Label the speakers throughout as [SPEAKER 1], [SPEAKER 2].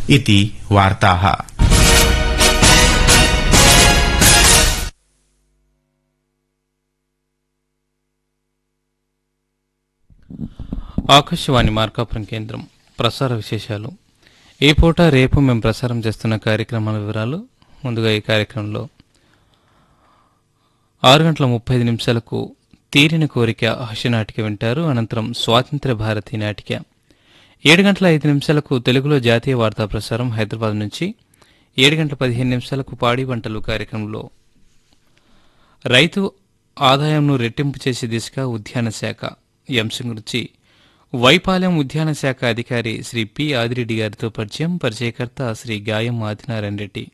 [SPEAKER 1] इति वार्ताः
[SPEAKER 2] ఆకాశవాణి మార్కాపురం కేంద్రం ప్రసార విశేషాలు ఈ పూట రేపు మేము ప్రసారం చేస్తున్న కార్యక్రమాల వివరాలు ముందుగా ఈ కార్యక్రమంలో ఆరు గంటల ముప్పై ఐదు నిమిషాలకు తీరిన కోరిక హాస్యనాటిక వింటారు అనంతరం స్వాతంత్ర్య భారతి నాటిక ఏడు గంటల ఐదు నిమిషాలకు తెలుగులో జాతీయ వార్తా ప్రసారం హైదరాబాద్ నుంచి ఏడు గంటల పదిహేను నిమిషాలకు పాడి వంటలు కార్యక్రమంలో రైతు ఆదాయంను రెట్టింపు చేసే దిశగా ఉద్యాన శాఖ ఈ అంశం గురించి వైపాలెం ఉద్యాన శాఖ అధికారి శ్రీ పి ఆదిరెడ్డి గారితో పరిచయం పరిచయకర్త శ్రీ గాయం ఆదినారాయణ రెడ్డి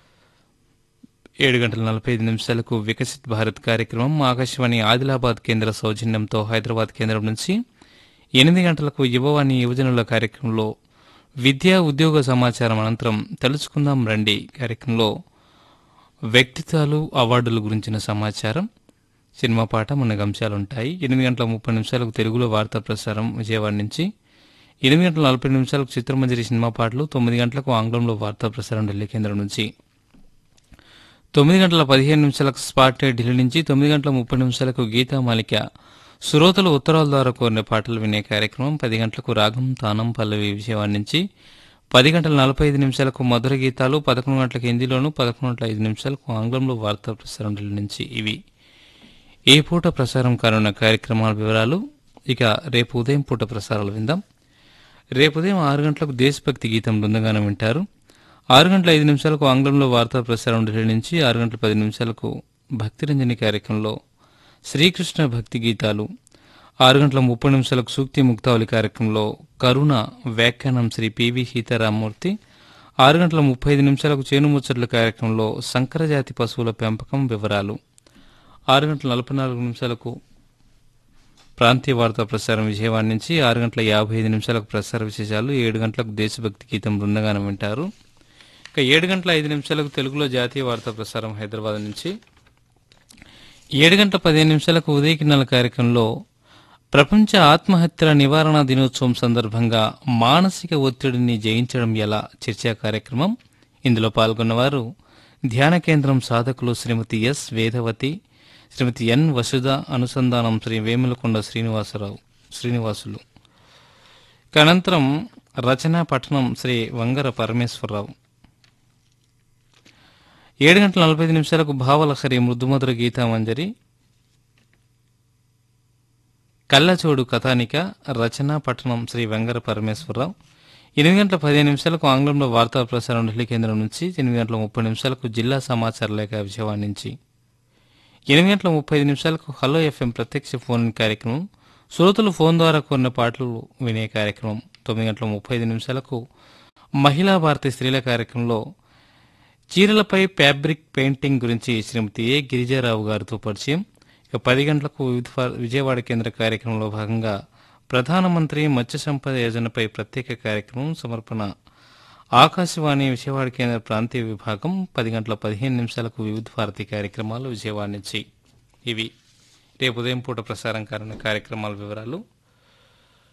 [SPEAKER 2] ఏడు గంటల నలభై ఐదు నిమిషాలకు వికసిత్ భారత్ కార్యక్రమం ఆకాశవాణి ఆదిలాబాద్ కేంద్ర సౌజన్యంతో హైదరాబాద్ కేంద్రం నుంచి ఎనిమిది గంటలకు యువవాణి యువజనుల కార్యక్రమంలో విద్యా ఉద్యోగ సమాచారం అనంతరం తెలుసుకుందాం రండి కార్యక్రమంలో వ్యక్తిత్వాలు అవార్డుల గురించిన సమాచారం సినిమా పాట మన అంశాలు ఉంటాయి ఎనిమిది గంటల ముప్పై నిమిషాలకు తెలుగులో వార్తా ప్రసారం విజయవాడ నుంచి ఎనిమిది గంటల నలభై నిమిషాలకు చిత్రమంజరి సినిమా పాటలు తొమ్మిది గంటలకు ఆంగ్లంలో వార్తా ప్రసారం ఢిల్లీ కేంద్రం నుంచి తొమ్మిది గంటల పదిహేను నిమిషాలకు స్పాట్ ఢిల్లీ నుంచి తొమ్మిది గంటల ముప్పై నిమిషాలకు గీతా మాలిక శ్రోతలు ఉత్తరాల ద్వారా కోరిన పాటలు వినే కార్యక్రమం పది గంటలకు రాగం తానం పల్లవి విజయవాడ నుంచి పది గంటల నలభై ఐదు నిమిషాలకు మధుర గీతాలు పదకొండు గంటలకు హిందీలోను పదకొండు గంటల ఐదు నిమిషాలకు ఆంగ్లంలో వార్తా ప్రసారం ఢిల్లీ నుంచి ఇవి ఏ పూట ప్రసారం కానున్న కార్యక్రమాల వివరాలు ఇక రేపు ఉదయం పూట ప్రసారాలు విందాం రేపు ఉదయం ఆరు గంటలకు దేశభక్తి గీతం బృందగానం వింటారు ఆరు గంటల ఐదు నిమిషాలకు ఆంగ్లంలో వార్తా ప్రసారం ఢిల్లీ నుంచి ఆరు గంటల పది నిమిషాలకు భక్తిరంజని కార్యక్రమంలో శ్రీకృష్ణ భక్తి గీతాలు ఆరు గంటల ముప్పై నిమిషాలకు సూక్తి ముక్తావళి కార్యక్రమంలో కరుణ వ్యాఖ్యానం శ్రీ పివి సీతారామూర్తి ఆరు గంటల ముప్పై ఐదు నిమిషాలకు చేను ముచ్చట్ల కార్యక్రమంలో సంకరజాతి పశువుల పెంపకం వివరాలు ఆరు గంటల నలభై నాలుగు నిమిషాలకు ప్రాంతీయ వార్తా ప్రసారం విజయవాడ నుంచి ఆరు గంటల యాభై ఐదు నిమిషాలకు ప్రసార విశేషాలు ఏడు గంటలకు దేశభక్తి గీతం బృందగానం వింటారు ఇక ఏడు గంటల ఐదు నిమిషాలకు తెలుగులో జాతీయ వార్తా ప్రసారం హైదరాబాద్ నుంచి ఏడు గంటల పదిహేను నిమిషాలకు ఉదయకిన్నెల కార్యక్రమంలో ప్రపంచ ఆత్మహత్యల నివారణ దినోత్సవం సందర్భంగా మానసిక ఒత్తిడిని జయించడం ఎలా చర్చా కార్యక్రమం ఇందులో పాల్గొన్నవారు ధ్యాన కేంద్రం సాధకులు శ్రీమతి ఎస్ వేదవతి శ్రీమతి ఎన్ వసుధ అనుసంధానం శ్రీ వేములకొండ శ్రీనివాసరావు శ్రీనివాసులు ఇక అనంతరం రచనా పఠనం శ్రీ వంగర పరమేశ్వరరావు ఏడు గంటల నలభై ఐదు నిమిషాలకు భావలహరి మృదుమధుర గీతామంజరి కళ్ళచోడు కథానిక రచన పట్టణం శ్రీ వెంగర పరమేశ్వరరావు ఎనిమిది గంటల పదిహేను నిమిషాలకు ఆంగ్లంలో వార్తా ప్రసారం ఢిల్లీ కేంద్రం నుంచి ఎనిమిది గంటల ముప్పై నిమిషాలకు జిల్లా సమాచార లేఖ విజయవాడ నుంచి ఎనిమిది గంటల ముప్పై ఐదు నిమిషాలకు హలో ఎఫ్ఎం ప్రత్యక్ష ఫోన్ ఇన్ కార్యక్రమం శ్రోతలు ఫోన్ ద్వారా కోరిన పాటలు వినే కార్యక్రమం తొమ్మిది గంటల ముప్పై ఐదు నిమిషాలకు మహిళా భారతి స్త్రీల కార్యక్రమంలో చీరలపై ఫ్యాబ్రిక్ పెయింటింగ్ గురించి శ్రీమతి ఏ గిరిజారావు గారితో పరిచయం ఇక పది గంటలకు వివిధ ఫా- విజయవాడ కేంద్ర కార్యక్రమంలో భాగంగా ప్రధానమంత్రి మత్స్య సంపద యోజనపై ప్రత్యేక కార్యక్రమం సమర్పణ ఆకాశవాణి విజయవాడ కేంద్ర ప్రాంతీయ విభాగం పది గంటల పదిహేను నిమిషాలకు వివిధ భారతి కార్యక్రమాలు విజయవాడ నుంచి ఇవి రేపు ఉదయం పూట ప్రసారం కానున్న కార్యక్రమాల వివరాలు